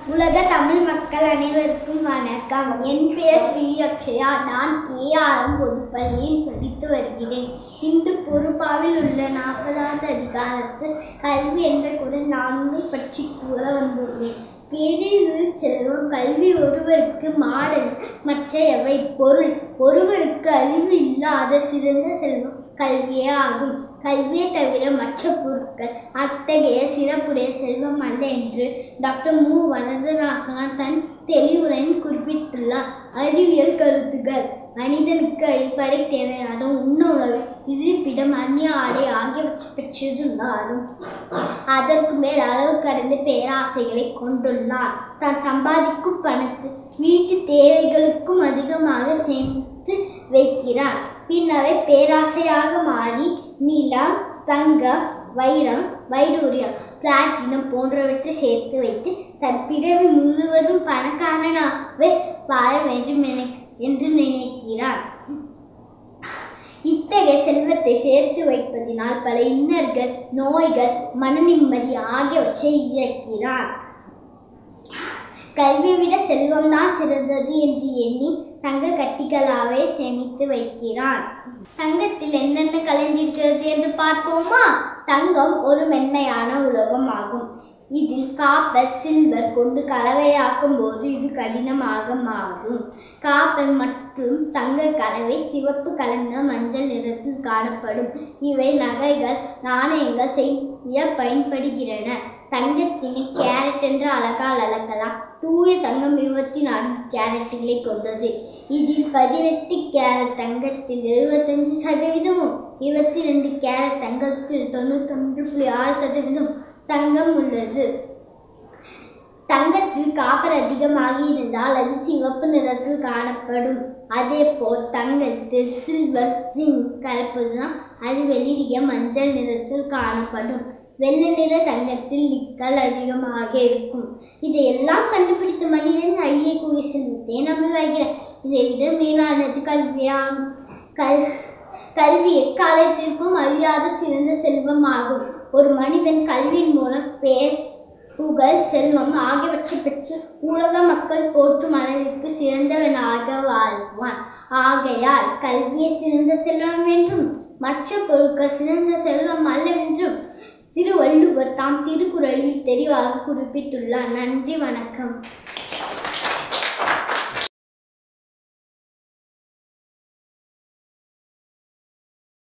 உலக தமிழ் மக்கள் அனைவருக்கும் வணக்கம் என் பெயர் ஸ்ரீ அக்ஷயா நான் கேஆர்எம் பொதுப்பள்ளியில் படித்து வருகிறேன் இன்று பொறுப்பாவில் உள்ள நாற்பதாவது அதிகாரத்தில் கல்வி என்ற குரல் நான்மை பற்றி கூற வந்துள்ளேன் கேடில் செல்வம் கல்வி ஒருவருக்கு மாடல் மற்ற எவை பொருள் ஒருவருக்கு அறிவு இல்லாத சிறந்த செல்வம் கல்வியே ஆகும் கல்வியை தவிர மற்ற பொருட்கள் அத்தகைய சிறப்புடைய செல்வம் அல்ல என்று டாக்டர் மு வரதராசனா தன் தெளிவுரையில் குறிப்பிட்டுள்ளார் அறிவியல் கருத்துகள் மனிதனுக்கு அடிப்படை தேவையான உண்ண உணவு இருப்பிடம் அந்நிய ஆடை ஆகியவற்றை பெற்றிருந்தாலும் அதற்கு மேல் அளவு கடந்த பேராசைகளை கொண்டுள்ளார் தான் சம்பாதிக்கும் பணத்தை வீட்டு தேவைகளுக்கும் அதிகமாக சேமித்து வைக்கிறார் பின் அவை பேராசையாக மாறி நிலம் தங்கம் வைரம் வைடூரியம் பிளாட்டினம் போன்றவற்றை சேர்த்து வைத்து தன் பிறவி முழுவதும் பணக்காரனாகவே வாழ வேண்டும் என என்று நினைக்கிறார் இத்தகைய செல்வத்தை சேர்த்து வைப்பதினால் பல இன்னல்கள் நோய்கள் மன நிம்மதி ஆகியவற்றை இயக்கிறார் கல்வியை விட செல்வம்தான் சிறந்தது என்று எண்ணி தங்க கட்டிகளாவே சேமித்து வைக்கிறான் தங்கத்தில் என்னென்ன கலந்திருக்கிறது என்று பார்ப்போமா தங்கம் ஒரு மென்மையான உலோகம் ஆகும் இதில் காப்பர் சில்வர் கொண்டு கலவையாக்கும் போது இது கடினமாக மாறும் காப்பர் மற்றும் தங்க கலவை சிவப்பு கலந்த மஞ்சள் நிறத்தில் காணப்படும் இவை நகைகள் நாணயங்கள் செய்ய பயன்படுகின்றன தங்கத்தினை கேரட் என்று அழகால் அளக்கலாம் தூய தங்கம் இருபத்தி நான்கு கேரட்டுகளை கொண்டது இதில் பதினெட்டு கேரட் தங்கத்தில் எழுபத்தஞ்சு சதவீதமும் இருபத்தி ரெண்டு கேரட் தங்கத்தில் தொண்ணூத்தொன்று புள்ளி ஆறு சதவீதம் தங்கம் உள்ளது தங்கத்தில் காப்பர் அதிகமாக இருந்தால் அது சிவப்பு நிறத்தில் காணப்படும் அதே போல் தங்கத்தில் சில்வர் ஜிங்க் கலப்பதுதான் அது வெளிரிய மஞ்சள் நிறத்தில் காணப்படும் வெள்ளை நிற தங்கத்தில் நிக்கல் அதிகமாக இருக்கும் இதையெல்லாம் கண்டுபிடித்த மனிதன் ஐய கூடிய செல்வத்தை நம்பி வருகிறார் இதை விட மேலானது கல்வியாகும் கல் கல்வி எக்காலத்திற்கும் அறியாத சிறந்த செல்வமாகும் ஒரு மனிதன் கல்வியின் மூலம் பேர் புகழ் செல்வம் ஆகியவற்றை பெற்று உலக மக்கள் போற்றும் அளவிற்கு சிறந்தவனாக வாழ்வான் ஆகையால் கல்வியை சிறந்த செல்வம் என்றும் மற்ற பொருட்கள் சிறந்த செல்வம் அல்லவென்றும் திருவள்ளுவர் தாம் திருக்குறளில் தெளிவாக குறிப்பிட்டுள்ளார் நன்றி வணக்கம்